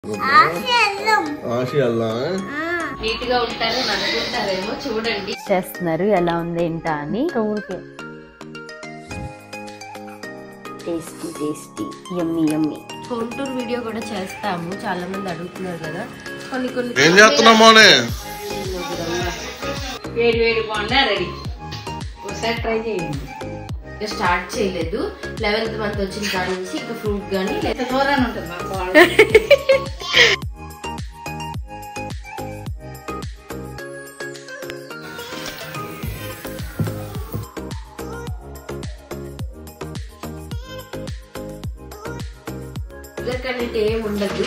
ఆశ అల్లా neat గా ఉంటారని అనుకుంటారేమో చూడండి చేస్తున్నారు ఎలా ఉంది ఏంటా అని ఊరికే tasty tasty yummy yummy home tour video కూడా చేస్తాము చాలా మంది అడుగుతున్నారు కదా కొన్ని కొన్ని ఏం చేస్తున్నావు మోనే వేడి వేడి బాగున్నా రెడీ ఒకసారి ట్రై చేయండి ఇంకా స్టార్ట్ చేయలేదు లెవెన్త్ మంత్ వచ్చిన కాడ నుంచి ఇంకా ఫ్రూట్ కానీ లేదా దూరాన్ని ఉంటుంది మాకు బాగా. షుగర్ కంటెంట్ ఏం ఉండదు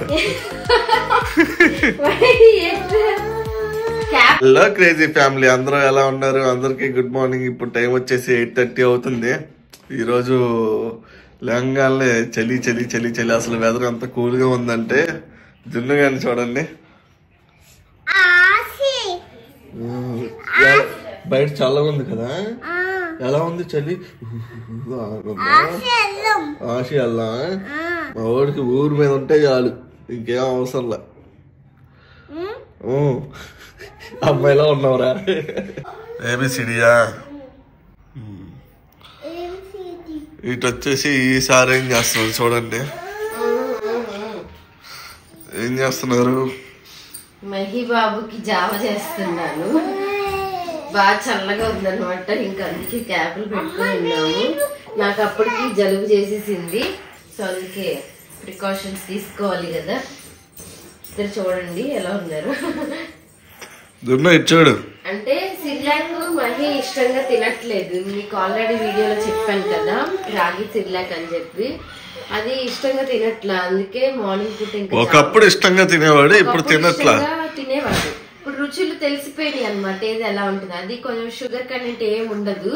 క్యాప్ హలో క్రేజీ ఫ్యామిలీ అందరూ ఎలా ఉన్నారు అందరికి గుడ్ మార్నింగ్ ఇప్పుడు టైం వచ్చేసి ఎయిట్ థర్టీ అవుతుంది ఈరోజు లేంగానే చలి చలి చలి చలి అసలు వెదర్ అంత కూల్ గా ఉందంటే జున్ను గాని చూడండి ఉమ్, ఎ- బయట చల్లగా ఉంది కదా ఎలా ఉంది చలి ఆశ అల్లా మా వాడికి ఊరి మీద ఉంటే చాలు ఇంకేం అవసరంలా ఊ. అమ్మాయిలా ఉన్నావురా ఏబిసిడియా ఇటు వచ్చేసి ఈసారి ఏం చేస్తున్నారు చూడండి ఏం చేస్తున్నారు మహి బాబుకి జావ చేస్తున్నాను బాగా చల్లగా ఉందన్నమాట ఇంకా అందుకే క్యాపులు పెట్టుకుని ఉన్నాము నాకు అప్పటికి జలుబు చేసేసింది సో అందుకే ప్రికాషన్స్ తీసుకోవాలి కదా ఇద్దరు చూడండి ఎలా ఉన్నారు దున్న ఇటు చూడు అంటే సిర్లాక్ మహి ఇష్టంగా తినట్లేదు మీకు ఆల్రెడీ వీడియోలో చెప్పాను కదా రాగి సిర్లాక్ అని చెప్పి అది ఇష్టంగా తినట్లా అందుకే మార్నింగ్ పూట ఇంకా ఒకప్పుడు ఇష్టంగా తినేవాడు ఇప్పుడు ఒకప్పుడు తినట్లా ఇష్టంగా తినేవాడు ఇప్పుడు రుచులు తెలిసిపోయినాయి అనమాట ఏది ఎలా ఉంటుంది అది కొంచెం షుగర్ కంటెంట్ ఏం ఉండదు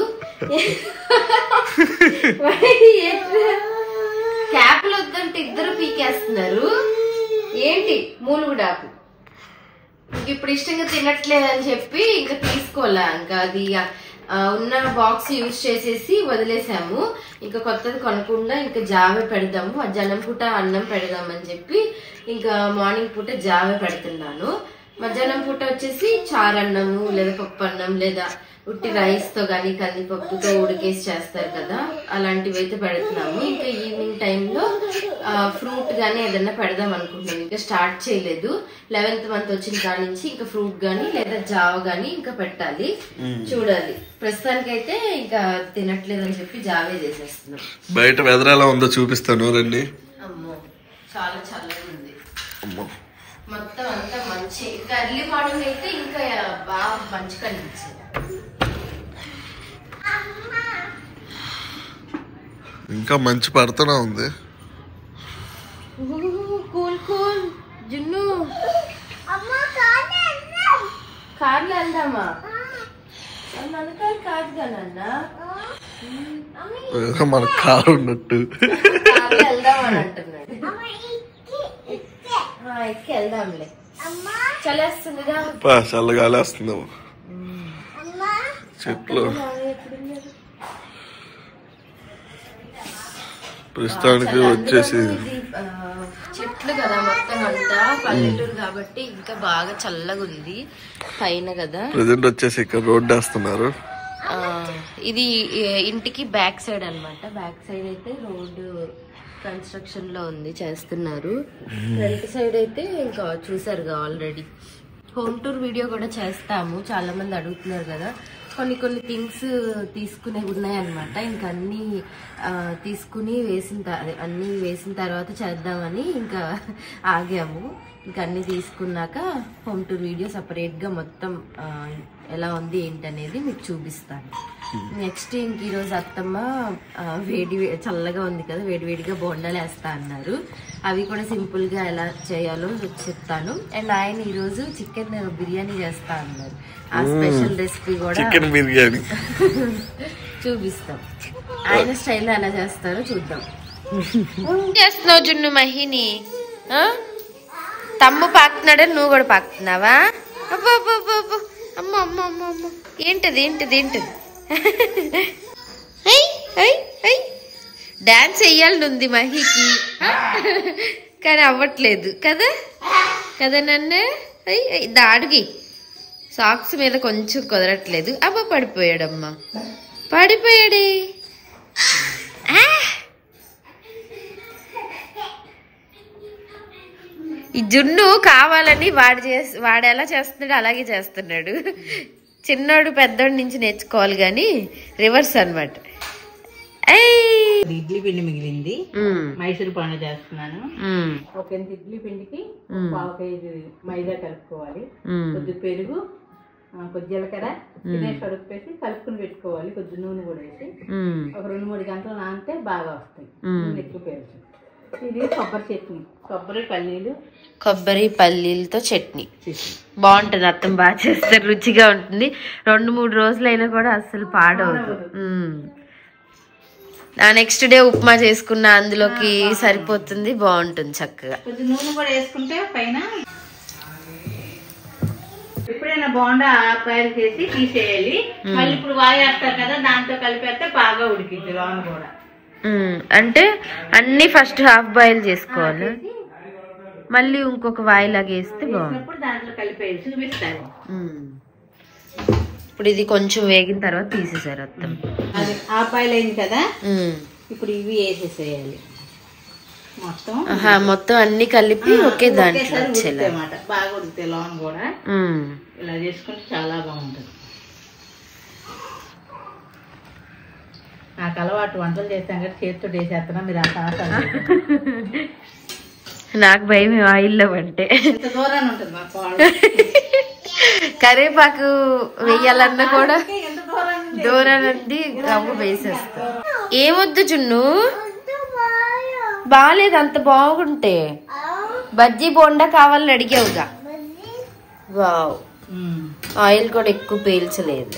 క్యాప్లు వద్దంటే ఇద్దరు పీకేస్తున్నారు ఏంటి మూలుగుడాకు ఇంక ఇప్పుడు ఇష్టంగా తినట్లేదు అని చెప్పి ఇంకా తీసుకోలే ఇంకా అది ఆ, ఉన్న బాక్స్ యూజ్ చేసేసి వదిలేసాము ఇంకా కొత్తది కొనకుండా ఇంకా జావే పెడదాము మధ్యాహ్నం పూట అన్నం పెడదామని చెప్పి ఇంకా మార్నింగ్ పూట జావే పెడుతున్నాను మధ్యాహ్నం పూట వచ్చేసి చారన్నము లేదా పప్పు అన్నం లేదా ఉట్టి రైస్ తో కానీ కందిపప్పుతో ఉడికేసి చేస్తారు కదా అలాంటివి అయితే పెడుతున్నాము ఇంకా ఈవినింగ్ టైంలో ఫ్రూట్ గానీ ఏదన్నా పెడదాం అనుకుంటున్నాం ఇంకా స్టార్ట్ చేయలేదు లెవెన్త్ మంత్ వచ్చిన కాడ నుంచి ఇంకా ఫ్రూట్ గానీ లేదా జావ గానీ ఇంకా పెట్టాలి చూడాలి ప్రస్తుతానికైతే ఇంకా తినట్లేదు అని చెప్పి జావే చేసేస్తున్నాం బయట వెదర్ ఎలా ఉందో చూపిస్తాను రండి అమ్మో చాలా చల్లగా ఉంది అమ్మో. మొత్తం అంతా మంచి ఇంకా ఎర్లీ మార్నింగ్ అయితే ఇంకా బాగా మంచి కనిపించింది ఇంకా మంచి పడుతూనే ఉంది కూల్ కూల్ జున్ను కార్లో వెళ్దామా మన కారు కాదు కదా ఏదో మన కారు ఉన్నట్టు కార్లో వెళ్దామని అంటున్నాడు ఆ, ఎక్కి వెళ్దాంలే చలేస్తుందిగా పా, చల్లగాలి వస్తుంది చెట్లు ఎక్కడున్నారు? ప్రస్తుతానికి వచ్చేసి ఇది, ఆ, చెట్లు కదా మొత్తం అంతా పల్లెటూరు కాబట్టి ఇంకా బాగా చల్లగా ఉంది పైన కదా ప్రజెంట్ వచ్చేసి ఇక్కడ రోడ్డు వేస్తున్నారు ఆ, ఇది ఏ, ఇంటికి బ్యాక్ సైడ్ అన్నమాట బ్యాక్ సైడ్ అయితే రోడ్డు కన్స్ట్రక్షన్ లో ఉంది చేస్తున్నారు ఫ్రంట్ సైడ్ అయితే ఇంకా చూసారుగా ఆల్రెడీ హోమ్ టూర్ వీడియో కూడా చేస్తాము చాలా మంది అడుగుతున్నారు కదా కొన్ని కొన్ని థింగ్స్ తీసుకునే ఉన్నాయన్నమాట ఇంకా అన్ని ఆ, తీసుకుని వేసిన త- అదే, అన్ని వేసిన తర్వాత చేద్దామని ఇంకా ఆగాము ఇంకా అన్ని తీసుకున్నాక హోమ్ టూర్ వీడియో సపరేట్ గా మొత్తం ఆ, ఎలా ఉంది ఏంటనేది మీకు చూపిస్తాను నెక్స్ట్ ఇంక ఈరోజు అత్తమ్మ ఆ, వేడి వే- చల్లగా ఉంది కదా వేడి వేడిగా బోండాలు వేస్తా అన్నారు అవి కూడా సింపుల్ గా ఎలా చేయాలో చెప్తాను అండ్ ఆయన ఈరోజు చికెన్ బిర్యానీ చేస్తా అన్నారు ఆ స్పెషల్ రెసిపీ కూడా చికెన్ బిర్యానీ చూపిస్తాం ఆయన స్టైల్లో ఎలా చేస్తారో చూద్దాం చేస్తున్నావు జున్ను మహిని ఆ? తమ్ము పాకుతున్నాడని నువ్వు కూడా పాకుతున్నావా అబ్బో అబ్బో అబ్బో అబ్బో అమ్మ అమ్మ అమ్మ అమ్మ ఏంటది ఏంటది ఏంటది ఐ ఐ ఐ డాన్స్ వెయ్యాలని ఉంది మహికి కానీ అవ్వట్లేదు కదా కదా నన్ను అయ్, అయ్, దా అడిగి సాక్స్ మీద కొంచెం కుదరట్లేదు అమ్మ పడిపోయాడమ్మా పడిపోయాడే ఆ! ఈ జున్ను కావాలని వాడు చేసి వాడు ఎలా చేస్తున్నాడు అలాగే చేస్తున్నాడు చిన్నోడు పెద్దోడి నుంచి నేర్చుకోవాలి కానీ రివర్స్ అనమాట ఇడ్లీ పిండి మిగిలింది మైసూర్ పండు చేస్తున్నాను ఒక ఇంత ఇడ్లీ పిండికి ఒక పావు కేజీ మైదా కలుపుకోవాలి కొద్ది పెరుగు ఆ, కొద్ది జీలకర్ర తినేసి కడుపుపేసి కలుపుకుని పెట్టుకోవాలి కొద్ది నూనె కూడా వేసి ఒక రెండు మూడు గంటలు నానితే బాగా వస్తాయి నూనె ఎక్కువ పేరుచు ఇది కొబ్బరి చట్నీ కొబ్బరి పల్లీలు కొబ్బరి పల్లీలతో చట్నీ చట్నీ బాగుంటుంది అత్తం బాగా చేస్తారు రుచిగా ఉంటుంది రెండు మూడు రోజులైనా కూడా అస్సలు పాడవదు మ్మ్. ఆ నెక్స్ట్ డే ఉప్మా చేసుకున్న అందులోకి సరిపోతుంది బాగుంటుంది చక్కగా కొద్ది నూనె కూడా వేసుకుంటే పైన ఎప్పుడైనా బోండా ఫ్రైలు చేసి తీసేయాలి మళ్ళీ ఇప్పుడు వాయేస్తారు కదా దాంతో కలిపేస్తే బాగా ఉడికిద్ది లోన కూడా మ్మ్. అంటే అన్ని ఫస్ట్ హాఫ్ బాయిల్ చేసుకోవాలి మళ్ళీ ఇంకొక వాయిలాగా వేస్తే బాగుంటుంది అప్పుడు దాంట్లో కలిపేసి చూపిస్తాను మ్మ్. ఇప్పుడు ఇది కొంచెం వేగిన తర్వాత తీసేసారు అత్తం అది ఆ పాయిల్ అయింది కదా మ్మ్. ఇప్పుడు ఇవి వేసేసేయాలి మొత్తం ఆహా, మొత్తం అన్ని కలిపి ఒకే దాంట్లో ఒకేసారి వచ్చేలా ఉడుకుతాయి అన్నమాట బాగా ఉడికితే లోన కూడా మ్మ్. ఇలా చేసుకుంటే చాలా బాగుంటుంది నాకు అలవాటు వంటలు చేస్తాం కదా చేతితో వేసేస్తున్నా మీరు ఆ సాస్ నాకు భయం ఈ ఆయిల్లో అంటే ఎంత దూరాన్ని ఉంటుంది మా కోడ కరివేపాకు వేయాలన్నా కూడా ఎంత దూరాన్ని దూరానంది గవ్వ వేసేస్తా ఏమొద్దు జున్ను బాగాలేదు అంత బాగుంటే బజ్జీ బోండా కావాలని అడిగావుగా వావ్ ఉమ్. ఆయిల్ కూడా ఎక్కువ పీల్చలేదు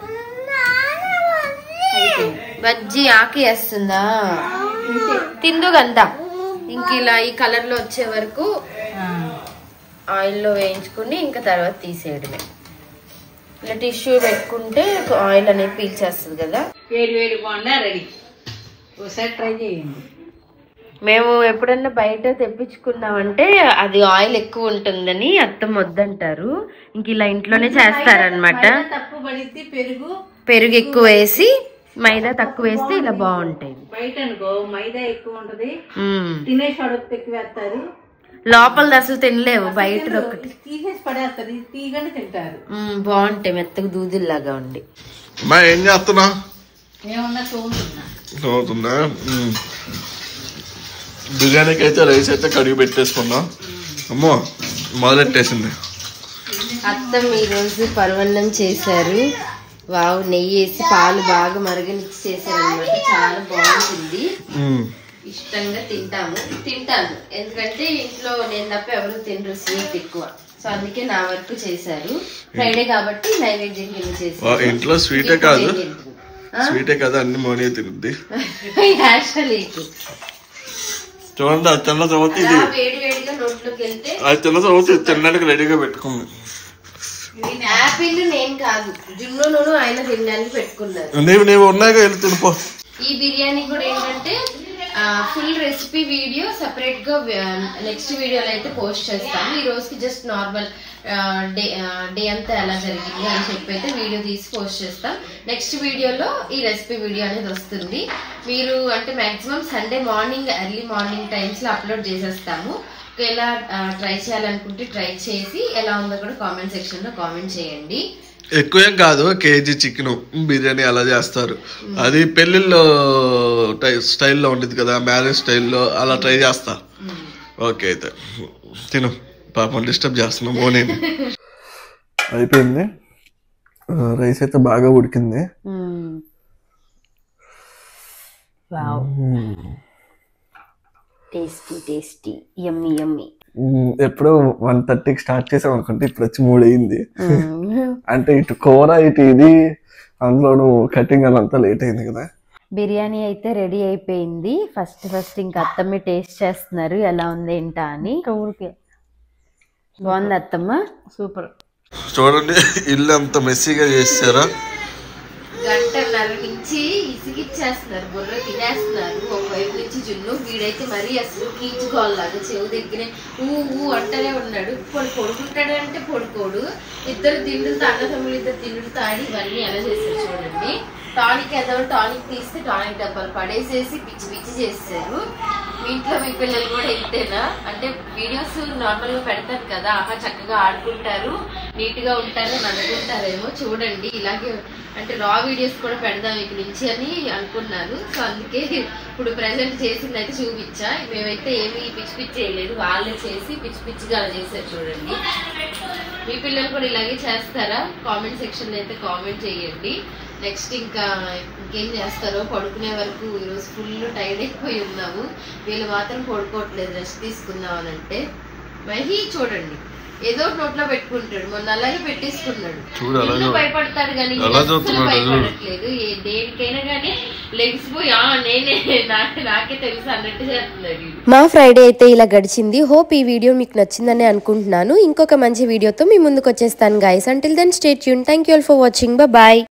అయిపోయింది. బజ్జీ ఆకి వేస్తుందా తిందు గందా ఇంక ఇలా ఈ కలర్ లో వచ్చే వరకు ఆ. ఆయిల్లో వేయించుకుని ఇంకా తర్వాత తీసేయడమే ఇలా టిష్యూ పెట్టుకుంటే ఆయిల్ అనేది పీల్చేస్తుంది కదా వేడి వేడి బాగుండా రెడీ ఒకసారి ట్రై చేయండి మేము ఎప్పుడన్నా బయట తెప్పించుకున్నామంటే అది ఆయిల్ ఎక్కువ ఉంటుందని అత్తం వద్దంటారు ఇంక ఇలా ఇంట్లోనే చేస్తారనమాట మైదా తక్కువ పడిద్ది పెరుగు పెరుగు ఎక్కువ వేసి మైదా తక్కువ వేస్తే ఇలా బాగుంటాయి బయట అనుకో మైదా ఎక్కువ ఉంటది మ్మ్. తినేసి అడుగు ఎక్కువ వేస్తారు లోపలది అసలు తినలేవు బయటది ఒకటి తీసేసి పడేస్తారు ఇది తీగని తింటారు మ్మ్, బాగుంటాయి మెత్తగా దూదిల్లాగా ఉండి మా ఏం చేస్తున్నా ఏమన్నా తోముతున్నా అవుతుందా మ్మ్. బిర్యానీకి అయితే రైస్ అయితే కడిగి పెట్టేసుకున్నా అమ్మో మొదలెట్టేసింది అత్తం ఈరోజు పరవన్నం చేశారు వావ్ నెయ్యి వేసి పాలు బాగా మరగనిచ్చి చేశారు అనమాట చాలా బాగుంటుంది మ్మ్. ఇష్టంగా తింటాము తింటాను ఎందుకంటే ఇంట్లో నేను తప్ప ఎవరు తినరు స్వీట్ ఎక్కువ సో అందుకే నా వరకు చేశారు ఫ్రైడే కాబట్టి నైవేద్యం కింద వా, చేశారు ఇంట్లో స్వీటే కాదు స్వీటే కాదు అన్ని మోనీ తినుద్ది యాక్చువల్లీ చూడండి అది తిన్న తర్వాత ఇది వేడి వేడిగా నోట్లోకి వెళ్తే అది తిన్న తర్వాత ఇది తినడానికి రెడీగా పెట్టుకుంది యాపిల్ నేను కాదు జున్ను ఆయన తినడానికి పెట్టుకున్నారు నీవు నీవు ఉన్నాయిగా వెళ్ళి తినిపో ఈ బిర్యానీ కూడా ఏంటంటే ఫుల్ రెసిపీ వీడియో సెపరేట్ గా నెక్స్ట్ వీడియోలో అయితే పోస్ట్ చేస్తాము ఈ రోజుకి జస్ట్ నార్మల్ డే డే అంతా ఎలా జరిగింది అని చెప్పి అయితే వీడియో తీసి పోస్ట్ చేస్తాం నెక్స్ట్ వీడియోలో ఈ రెసిపీ వీడియో అనేది వస్తుంది మీరు అంటే maximum Sunday morning early morning times లో అప్లోడ్ చేసేస్తాము ఒకవేళ ట్రై చేయాలనుకుంటే ట్రై చేసి ఎలా ఉందో కూడా కామెంట్ సెక్షన్ లో కామెంట్ చేయండి ఎక్కువేం కాదు కేజీ చికెన్ బిర్యానీ అలా చేస్తారు అది పెళ్లిళ్ళలో టై- స్టైల్లో ఉండేది కదా మ్యారేజ్ స్టైల్లో అలా ట్రై చేస్తా ఓకే అయితే తిను పాపం డిస్టర్బ్ చేస్తున్నా మోనీ అయిపోయింది రైస్ అయితే బాగా ఉడికింది wow tasty tasty yummy yummy hmm, ఎప్పుడో వన్ థర్టీకి స్టార్ట్ చేసాం అనుకుంటే ఇప్పుడు వచ్చి మూడు అయింది అంటే ఇటు కూర ఇటు ఇది అందులోను కటింగ్ అదంతా లేట్ అయింది కదా బిర్యానీ అయితే రెడీ అయిపోయింది ఫస్ట్ ఫస్ట్ ఇంకా అత్తమ్మ టేస్ట్ చేస్తున్నారు ఎలా ఉంది ఏంటా అని ఊరికే బాగుంది అత్తమ్మ సూపర్ చూడండి ఇల్లు అంత మెస్సీగా చేసారా గంటన్నర నుంచి ఇసిగిచ్చేస్తున్నారు బుర్ర తినేస్తున్నారు ఒక వైపు నుంచి జున్ను వీడైతే మరీ అసలు కీచుకోవాలాగా చెవు దగ్గరే ఊ ఊ అంటనే ఉన్నాడు పొడి పడుకుంటాడు అంటే పడుకోడు ఇద్దరు దిండులతో అన్నదమ్ములు ఇద్దరు దిండులు తాడి ఇవన్నీ ఎలా చేశారు చూడండి టానిక్ ఏదో టానిక్ తీస్తే టానిక్ డబ్బాలు పడేసేసి పిచ్చి పిచ్చి చేస్తారు మీ ఇంట్లో మీ పిల్లలు కూడా ఇంతేనా అంటే వీడియోస్ నార్మల్ గా పెడతారు కదా ఆహా చక్కగా ఆడుకుంటారు నీట్ గా ఉంటారు అని అనుకుంటారేమో చూడండి ఇలాగే అంటే రా వీడియోస్ కూడా పెడదాం ఇక నుంచి అని అనుకున్నాను సో అందుకే ఇప్పుడు ప్రెసెంట్ చేసింది అయితే చూపించా మేమైతే ఏమీ పిచ్చి పిచ్చి చేయలేదు వాళ్ళే చేసి పిచ్చి పిచ్చిగా అలా చేశారు చూడండి మీ పిల్లలు కూడా ఇలాగే చేస్తారా కామెంట్ సెక్షన్ అయితే కామెంట్ చేయండి నెక్స్ట్ ఇంకా ఇంకేం చేస్తారో పడుకునే వరకు ఈరోజు ఫుల్ టైర్డ్ అయిపోయి ఉన్నాము వీళ్ళు మాత్రం పడుకోవట్లేదు రెస్ట్ తీసుకుందాం అని అంటే మహి చూడండి ఏదో ఒకటి నోట్లో పెట్టుకుంటాడు మొన్న అలాగే పెట్టేసుకున్నాడు చూడు అలాగే ఇల్లు భయపడతాడు కానీ ఎలా ఈయన అస్సలు చూస్తున్నాడు? భయపడట్లేదు ఏ దేనికైనా కానీ లెగిసిపోయి "ఆ, నేనే నాకు నాకే తెలుసు అన్నట్టు చేస్తున్నాడు వీడు. మా ఫ్రైడే అయితే ఇలా గడిచింది హోప్ ఈ వీడియో మీకు నచ్చిందని అనుకుంటున్నాను ఇంకొక మంచి వీడియోతో మీ ముందుకు వచ్చేస్తాను గైస్ అంటిల్ దెన్ స్టేట్ యూన్ thank you all for watching bye